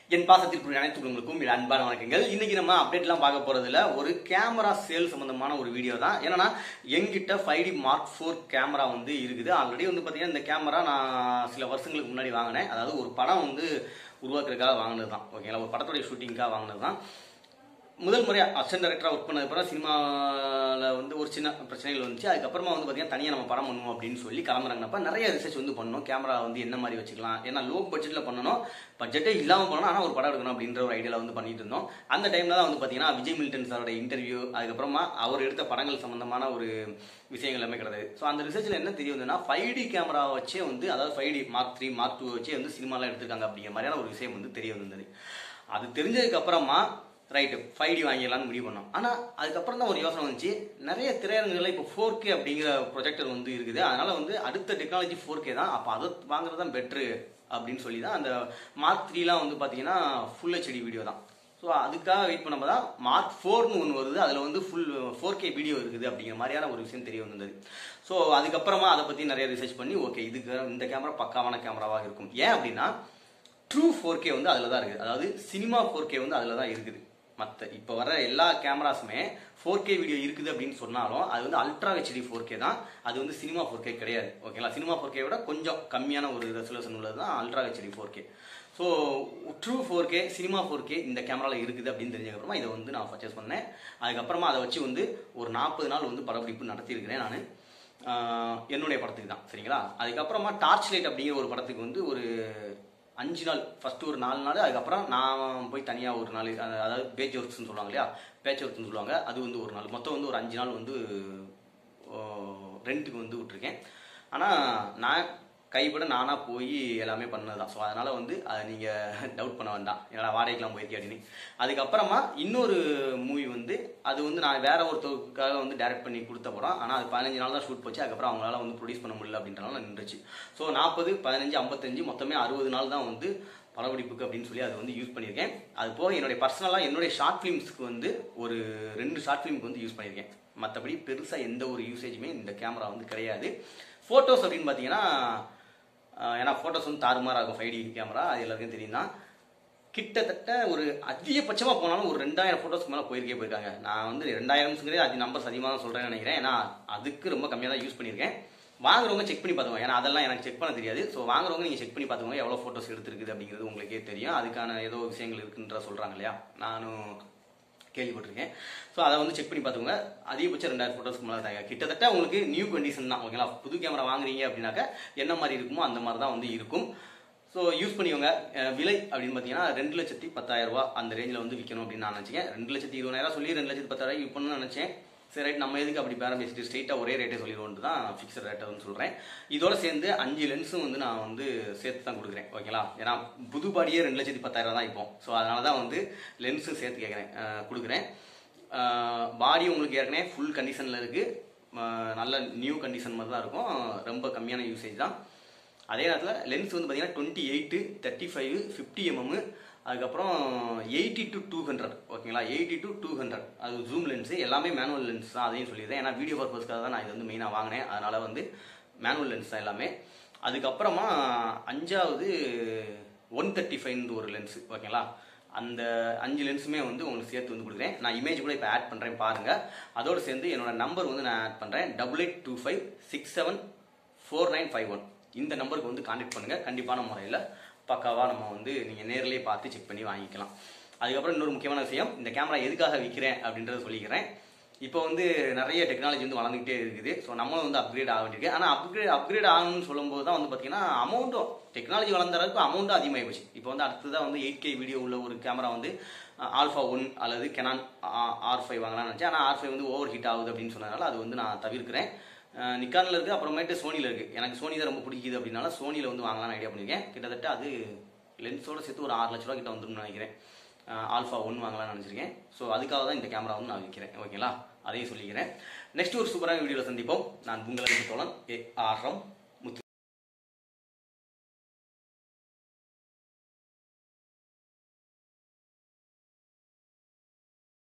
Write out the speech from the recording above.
என் பாசத்திற்குரிய அனைத்து குடும்பங்களுக்கும் என் அன்பான வணக்கங்கள் இன்னைக்கு நம்ம அப்டேட்லாம் பார்க்க போறதுல ஒரு கேமரா சேல் சம்பந்தமான ஒரு வீடியோ தான் ஏன்னா எங்கிட்ட five D mark four camera வந்து இருக்குது ஆல்ரெடி வந்து பார்த்தீங்கன்னா இந்த கேமரா நான் சில வருஷங்களுக்கு முன்னாடி வாங்கினேன் அதாவது ஒரு படம் வந்து உருவாக்குறதுக்காக வாங்கினது தான் ஓகேங்களா ஒரு படத்துடைய ஷூட்டிங்காக வாங்கினது தான் முதல் முறையாக அசிஸ்டன்ட் டேரக்டராக ஒர்க் பண்ணதுக்கப்புறம் சினிமாவில் வந்து ஒரு சின்ன பிரச்சனைகள் வந்துச்சு அதுக்கப்புறமா வந்து பார்த்தீங்கன்னா தனியாக நம்ம படம் பண்ணுவோம் அப்படின்னு சொல்லி கிளம்புறாங்கப்ப நிறைய ரிசர்ச் வந்து பண்ணோம் கேமரா வந்து என்ன மாதிரி வச்சுக்கலாம் ஏன்னா லோ பட்ஜெட்டில் பண்ணணும் பட்ஜெட்டே இல்லாமல் பண்ணணும் ஆனால் ஒரு படம் எடுக்கணும் அப்படின்ற ஒரு ஐடியாவில் வந்து பண்ணிட்டு இருந்தோம் அந்த டைமில் தான் வந்து பார்த்தீங்கன்னா விஜய் மில்டன் சாரோட இன்டர்வியூ அதுக்கப்புறமா அவர் எடுத்த படங்கள் சம்பந்தமான ஒரு விஷயங்கள் எல்லாமே கிடையாது ஸோ அந்த ரிசர்ச்சில் என்ன தெரிய வந்ததுன்னா ஃபைவ் டி கேமரா வச்சே வந்து அதாவது five D mark three mark two வச்சே வந்து சினிமாலாம் எடுத்திருக்காங்க அப்படிங்கிற மாதிரியான ஒரு விஷயம் வந்து தெரிய வந்தது அது தெரிஞ்சதுக்கு அப்புறமா ரைட்டு ஃபைவ் டி வாங்கிடலாம்னு முடிவு பண்ணோம் ஆனால் அதுக்கப்புறம் தான் ஒரு யோசனை வந்துச்சு நிறைய திரையரங்குகளில் இப்போ ஃபோர் கே அப்படிங்கிற ப்ரொஜெக்டர் வந்து இருக்குது அதனால வந்து அடுத்த டெக்னாலஜி ஃபோர் கே தான் அப்போ அதை வாங்குறது தான் பெட்ரு அப்படின்னு சொல்லி தான் அந்த மார்க் த்ரீலாம் வந்து பார்த்தீங்கன்னா ஃபுல் ஹெச்டி வீடியோ தான் ஸோ அதுக்காக வெயிட் பண்ணும்போது தான் மார்க் ஃபோர்னு ஒன்று வருது அதில் வந்து ஃபுல் ஃபோர் கே வீடியோ இருக்குது அப்படிங்கிற மாதிரியான ஒரு விஷயம் தெரிய வந்தது ஸோ அதுக்கப்புறமா அதை பற்றி நிறைய ரிசர்ச் பண்ணி ஓகே இதுக்கு இந்த கேமரா பக்காவான கேமராவாக இருக்கும் ஏன் அப்படின்னா ட்ரூ ஃபோர் கே வந்து அதில் தான் இருக்குது அதாவது சினிமா ஃபோர் கே வந்து அதில் தான் இருக்குது மற்ற இப்போ வர எல்லா கேமராஸுமே ஃபோர் கே வீடியோ இருக்குது அப்படின்னு சொன்னாலும் அது வந்து அல்ட்ரா ஹெச்டி ஃபோர் கே தான் அது வந்து சினிமா ஃபோர் கே கிடையாது ஓகேங்களா சினிமா ஃபோர் கே விட கொஞ்சம் கம்மியான ஒரு ரெசல்யூஷன் உள்ளது தான் ultra HD four K so true four K cinema four K இந்த கேமராவில் இருக்குது அப்படின்னு தெரிஞ்சதுக்கப்புறமா இதை வந்து நான் பர்ச்சேஸ் பண்ணேன் அதுக்கப்புறமா அதை வச்சு வந்து ஒரு நாற்பது நாள் வந்து படப்பிடிப்பு நடத்தியிருக்கிறேன் நான் என்னுடைய படத்துக்கு தான் சரிங்களா அதுக்கப்புறமா டார்ச் லைட் அப்படிங்கிற ஒரு படத்துக்கு வந்து ஒரு அஞ்சு நாள் ஃபர்ஸ்ட் ஒரு நாலு நாள் அதுக்கப்புறம் நான் போய் தனியாக ஒரு நாள் அதாவது பேச் ஒர்க்ஸ்னு சொல்லுவாங்க இல்லையா பேச் ஒர்க்ஸ்னு சொல்லுவாங்க அது வந்து ஒரு நாள் மொத்தம் வந்து ஒரு அஞ்சு நாள் வந்து ரெண்ட்டுக்கு வந்து விட்டுருக்கேன் ஆனால் நான் கைப்பட நானாக போய் எல்லாமே பண்ணது தான் ஸோ அதனால் வந்து அதை நீங்கள் டவுட் பண்ண வேண்டாம் என்னடா வாடகைக்கெலாம் போயிருக்கேன் அப்படின்னு அதுக்கப்புறமா இன்னொரு மூவி வந்து அது வந்து நான் வேற ஒருத்தருக்காக வந்து டைரக்ட் பண்ணி கொடுத்த படம் ஆனால் அது பதினஞ்சு நாள் தான் ஷூட் போச்சு அதுக்கப்புறம் அவங்களால வந்து ப்ரொடியூஸ் பண்ண முடியல அப்படின்றனால நின்றுச்சு ஸோ நாற்பது பதினஞ்சு ஐம்பத்தஞ்சு மொத்தமே அறுபது நாள் தான் வந்து படப்பிடிப்புக்கு அப்படின்னு சொல்லி அதை வந்து யூஸ் பண்ணியிருக்கேன் அது போக என்னுடைய பர்சனலாக என்னுடைய ஷார்ட் ஃபிலிம்ஸ்க்கு வந்து ஒரு ரெண்டு ஷார்ட் ஃபிலிம்க்கு வந்து யூஸ் பண்ணியிருக்கேன் மற்றபடி பெருசாக எந்த ஒரு யூசேஜுமே இந்த கேமரா வந்து கிடையாது ஃபோட்டோஸ் அப்படின்னு பார்த்தீங்கன்னா ஏன்னா ஃபோட்டோஸ் வந்து தாறுமாறாக இருக்கும் ஃபைவ் டி கேமரா அது எல்லாருக்கும் தெரியும் தான் கிட்டத்தட்ட ஒரு அதிகபட்சமாக போனாலும் ஒரு ரெண்டாயிரம் ஃபோட்டோஸ்க்கு மேலே போயிருக்கே போயிருக்காங்க நான் வந்து ரெண்டாயிரம்ங்கிறது அது நம்பர்ஸ் அதிகமாக தான் சொல்கிறேன்னு நினைக்கிறேன் ஏன்னா அதுக்கு ரொம்ப கம்மியாக தான் யூஸ் பண்ணியிருக்கேன் வாங்குறவங்க செக் பண்ணி பார்த்துக்கோங்க ஏன்னா அதெல்லாம் எனக்கு செக் பண்ண தெரியாது ஸோ வாங்குறவங்க நீங்கள் செக் பண்ணி பார்த்துக்கோங்க எவ்வளோ ஃபோட்டோஸ் எடுத்துருக்குது அப்படிங்கிறது உங்களுக்கே தெரியும் அதுக்கான ஏதோ விஷயங்கள் இருக்குன்ற சொல்கிறாங்க இல்லையா நானும் கேள்விப்பட்டிருக்கேன் ஸோ அதை வந்து செக் பண்ணி பார்த்துக்கோங்க அதிகபட்சம் ரெண்டாயிரம் ஃபோட்டோஸ்க்கு மேலே தாங்க கிட்டத்தட்ட உங்களுக்கு நியூ கண்டிஷன் தான் ஓகேங்களா புது கேமரா வாங்குறீங்க அப்படின்னாக்கா என்ன மாதிரி இருக்குமோ அந்த மாதிரி தான் வந்து இருக்கும் ஸோ யூஸ் பண்ணிக்கோங்க விலை அப்படின்னு பார்த்தீங்கன்னா ரெண்டு லட்சத்தி பத்தாயிரம் ரூபா அந்த ரேஞ்சில் வந்து விற்கணும் அப்படின்னு நான் நினச்சேன் ரெண்டு லட்சத்தி இருபதாயிரம் சொல்லி ரெண்டு லட்சத்தி பத்தாயிரம் யூஸ் பண்ணணும்னு நினச்சேன் சரி ரைட் நம்ம எதுக்கு அப்படி பேரம் பேசிட்டு ஸ்ட்ரெயிட்டாக ஒரே ரேட்டே சொல்லிடுவோன்ட்டு தான் ஃபிக்ஸட் ரேட்டை வந்து சொல்கிறேன் இதோட சேர்ந்து அஞ்சு லென்ஸும் வந்து நான் வந்து சேர்த்து தான் கொடுக்குறேன் ஓகேங்களா ஏன்னா புது பாடியே ரெண்டு லட்சத்தி பத்தாயிரம் தான் இப்போ ஸோ அதனால தான் வந்து லென்ஸும் சேர்த்து கேட்குறேன் கொடுக்குறேன் பாடி உங்களுக்கு ஏற்கனவே ஃபுல் கண்டிஷனில் இருக்குது நல்ல நியூ கண்டிஷன் மாதிரி தான் இருக்கும் ரொம்ப கம்மியான யூசேஜ் தான் அதே நேரத்தில் லென்ஸ் வந்து பார்த்தீங்கன்னா twenty eight thirty five fifty mm அதுக்கப்புறம் எயிட்டி டு டூ ஹண்ட்ரட் ஓகேங்களா எயிட்டி டு டூ ஹண்ட்ரட் அது ஜூம் லென்ஸு எல்லாமே மேனுவல் லென்ஸ் தான் அதையும் சொல்லியிருந்தேன் ஏன்னா வீடியோ பர்பஸ்க்காக தான் நான் இது வந்து மெயினாக வாங்கினேன் அதனால் வந்து மேனுவல் லென்ஸ் தான் எல்லாமே அதுக்கப்புறமா அஞ்சாவது ஒன் தேர்ட்டி ஃபைவ்னு ஒரு லென்ஸு ஓகேங்களா அந்த அஞ்சு லென்ஸுமே வந்து உங்களுக்கு சேர்த்து வந்து கொடுக்குறேன் நான் இமேஜ் கூட இப்போ ஆட் பண்ணுறேன் பாருங்கள் அதோடு சேர்ந்து என்னோட நம்பர் வந்து நான் ஆட் பண்ணுறேன் double eight two five six seven four nine five one இந்த நம்பருக்கு வந்து கான்டாக்ட் பண்ணுங்கள் கண்டிப்பான முறையில் பக்காவாக நம்ம வந்து நீங்கள் நேரிலே பார்த்து செக் பண்ணி வாங்கிக்கலாம் அதுக்கப்புறம் இன்னொரு முக்கியமான விஷயம் இந்த கேமரா எதுக்காக விற்கிறேன் அப்படின்றத சொல்லிக்கிறேன் இப்போ வந்து நிறைய டெக்னாலஜி வந்து வளர்ந்துக்கிட்டே இருக்குது ஸோ நம்மளும் வந்து அப்கிரேட் ஆக வேண்டியிருக்கு ஆனால் அப்கிரேட் அப்கிரேட் ஆகணும்னு சொல்லும்போது தான் வந்து பார்த்தீங்கன்னா அமௌண்ட்டும் டெக்னாலஜி வளர்ந்த அளவுக்கு அமௌண்ட்டும் அதிகமாகி போச்சு இப்போ வந்து அடுத்ததாக வந்து எயிட் கே வீடியோ உள்ள ஒரு கேமரா வந்து ஆல்ஃபா ஒன் அல்லது கெனான் ஆர் ஃபைவ் வாங்கலாம்னு நினச்சேன் ஆனால் ஆர் ஃபைவ் வந்து ஓவர் ஹீட் ஆகுது அப்படின்னு சொன்னதுனால அது வந்து நான் தவிர்க்கிறேன் நிக்கானில் இருக்குது அப்புறமேட்டு சோனியில் இருக்குது எனக்கு சோனி தான் ரொம்ப பிடிக்குது அப்படின்னால சோனியில் வந்து வாங்கலாம்னு ஐடியா பண்ணியிருக்கேன் கிட்டத்தட்ட அது லென்ஸோடு சேர்த்து ஒரு ஆறு லட்ச ரூபா கிட்ட வந்துடும் நினைக்கிறேன் ஆல்ஃபா ஒன் வாங்கலாம்னு நினச்சிருக்கேன் ஸோ அதுக்காக தான் இந்த கேமரா வந்து நான் விற்கிறேன் ஓகேங்களா அதையும் சொல்லிக்கிறேன் நெக்ஸ்ட் ஒரு சூப்பரான வீடியோவில் சந்திப்போம் நான் உங்களை தோழன் ஏ ஆரம்